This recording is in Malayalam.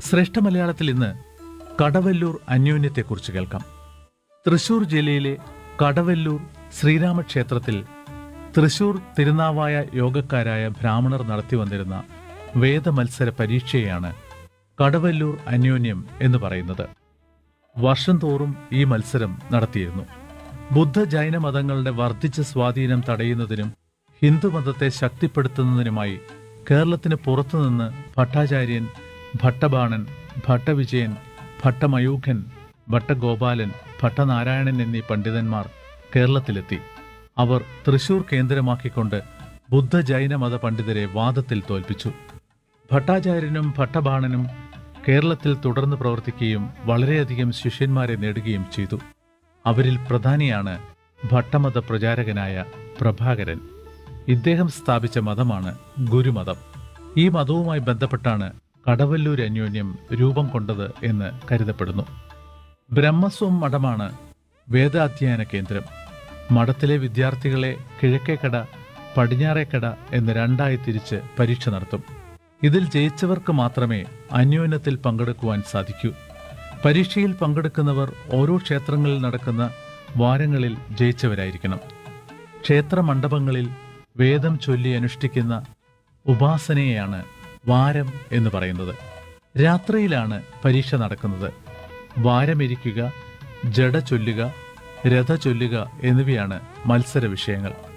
ശ്രേഷ്ഠ മലയാളത്തിൽ ഇന്ന് കടവല്ലൂർ അന്യോന്യത്തെക്കുറിച്ച് കേൾക്കാം തൃശൂർ ജില്ലയിലെ കടവല്ലൂർ ശ്രീരാമക്ഷേത്രത്തിൽ തൃശൂർ തിരുനാവായ യോഗക്കാരായ ബ്രാഹ്മണർ നടത്തിവന്നിരുന്ന വേദമത്സര പരീക്ഷയെയാണ് കടവല്ലൂർ അന്യോന്യം എന്ന് പറയുന്നത് വർഷം തോറും ഈ മത്സരം നടത്തിയിരുന്നു ബുദ്ധ ജൈന മതങ്ങളുടെ വർദ്ധിച്ച സ്വാധീനം തടയുന്നതിനും ഹിന്ദുമതത്തെ ശക്തിപ്പെടുത്തുന്നതിനുമായി കേരളത്തിന് പുറത്തുനിന്ന് ഭട്ടാചാര്യൻ ഭട്ടബാണൻ ഭട്ടവിജയൻ ഭട്ടമയൂഖൻ ഭട്ടഗോപാലൻ ഭട്ടനാരായണൻ എന്നീ പണ്ഡിതന്മാർ കേരളത്തിലെത്തി അവർ തൃശൂർ കേന്ദ്രമാക്കിക്കൊണ്ട് ബുദ്ധ ജൈന മത പണ്ഡിതരെ വാദത്തിൽ തോൽപ്പിച്ചു ഭട്ടാചാര്യനും ഭട്ടബാണനും കേരളത്തിൽ തുടർന്ന് പ്രവർത്തിക്കുകയും വളരെയധികം ശിഷ്യന്മാരെ നേടുകയും ചെയ്തു അവരിൽ പ്രധാനിയാണ് ഭട്ടമത പ്രചാരകനായ പ്രഭാകരൻ ഇദ്ദേഹം സ്ഥാപിച്ച മതമാണ് ഗുരുമതം ഈ മതവുമായി ബന്ധപ്പെട്ടാണ് കടവല്ലൂർ അന്യോന്യം രൂപം കൊണ്ടത് എന്ന് കരുതപ്പെടുന്നു ബ്രഹ്മസ്വം മഠമാണ് വേദാധ്യയന കേന്ദ്രം മഠത്തിലെ വിദ്യാർത്ഥികളെ കിഴക്കേക്കട പടിഞ്ഞാറേക്കട എന്ന് രണ്ടായി തിരിച്ച് പരീക്ഷ നടത്തും ഇതിൽ ജയിച്ചവർക്ക് മാത്രമേ അന്യോന്യത്തിൽ പങ്കെടുക്കുവാൻ സാധിക്കൂ പരീക്ഷയിൽ പങ്കെടുക്കുന്നവർ ഓരോ ക്ഷേത്രങ്ങളിൽ നടക്കുന്ന വാരങ്ങളിൽ ജയിച്ചവരായിരിക്കണം ക്ഷേത്ര മണ്ഡപങ്ങളിൽ വേദം ചൊല്ലി അനുഷ്ഠിക്കുന്ന ഉപാസനയെയാണ് വാരം എന്ന് പറയുന്നത് രാത്രിയിലാണ് പരീക്ഷ നടക്കുന്നത് വാരമിരിക്കുക ജട ചൊല്ലുക രഥ ചൊല്ലുക എന്നിവയാണ് മത്സര വിഷയങ്ങൾ